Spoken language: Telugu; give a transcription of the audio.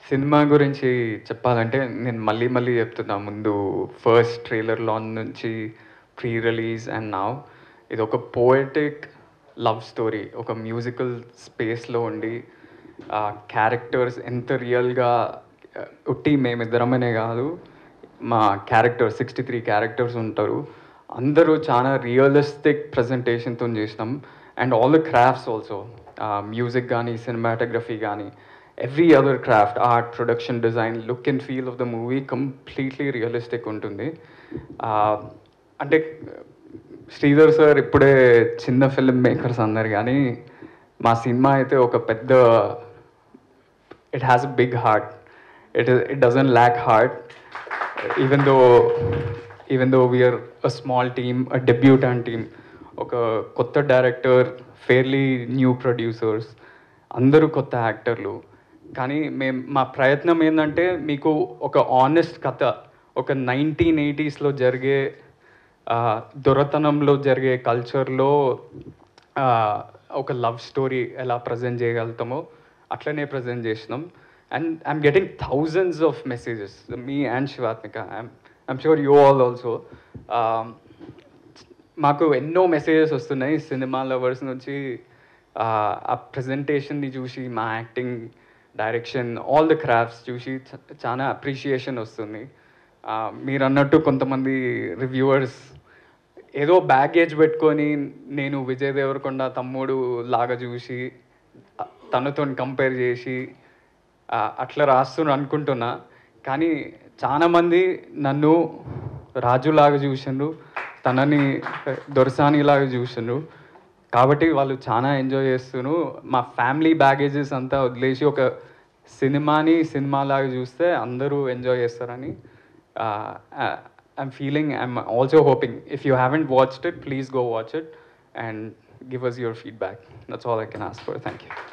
సినిమా గురించి చెప్పాలంటే నేను మళ్ళీ మళ్ళీ చెప్తున్నా ముందు ఫస్ట్ ట్రైలర్ లాంచ్ నుంచి ప్రీ రిలీజ్ అండ్ నౌ ఇది ఒక పోయటిక్ లవ్ స్టోరీ ఒక మ్యూజికల్ స్పేస్లో ఉండి ఆ క్యారెక్టర్స్ ఎంత రియల్గా ఉట్టి మేమిద్దరమనే కాదు మా క్యారెక్టర్ సిక్స్టీ త్రీ క్యారెక్టర్స్ ఉంటారు అందరూ చాలా రియలిస్టిక్ ప్రజెంటేషన్తో చేసినాం and all the crafts also music కానీ సినిమాటోగ్రఫీ కానీ every other craft art production design look and feel of the movie completely realistic ఉంటుంది Ah, అంటే శ్రీధర్ సార్ ఇప్పుడే చిన్న ఫిల్మ్ మేకర్స్ అన్నారు కానీ మా సినిమా అయితే ఒక పెద్ద it has a big heart it it doesn't lack heart even though even though we're a small team a debutante team ఒక కొత్త డైరెక్టర్ ఫేర్లీ న్యూ ప్రొడ్యూసర్స్ అందరూ కొత్త యాక్టర్లు కానీ మేము మా ప్రయత్నం ఏంటంటే మీకు ఒక ఆనెస్ట్ కథ ఒక నైన్టీన్ ఎయిటీస్లో జరిగే ఆ, దొరతనంలో జరిగే కల్చర్లో ఒక లవ్ స్టోరీ ఎలా ప్రజెంట్ చేయగలుగుతామో అట్లనే ప్రజెంట్ చేసినాం and I'm getting thousands of messages me and Shivathmika I'm sure you all also మాకు ఎన్నో మెసేజెస్ వస్తున్నాయి సినిమా లవర్స్ నుంచి ఆ, ఆ ప్రజెంటేషన్ని చూసి మా acting direction all the crafts చూసి చ- చాలా అప్రిషియేషన్ వస్తుంది ఆ, మీరు అన్నట్టు కొంతమంది రివ్యూవర్స్ ఏదో బ్యాగేజ్ పెట్టుకొని నేను విజయ్ దేవరకొండ తమ్ముడు లాగా చూసి ఆ, తనతో కంపేర్ చేసి ఆ, అట్లా రాస్తున్నారు అనుకుంటున్నా కానీ చాలామంది నన్ను రాజులాగా చూసిండ్రు తనని దొరసానిలాగా చూసిండ్రు కాబట్టి వాళ్ళు చాలా ఎంజాయ్ చేస్తున్నారు మా ఫ్యామిలీ బ్యాగేజెస్ అంతా వదిలేసి ఒక సినిమాని సినిమాలాగా చూస్తే అందరూ ఎంజాయ్ చేస్తారని I'm feeling I'm also hoping if you haven't watched it please go watch it and give us your feedback that's all I can ask for thank you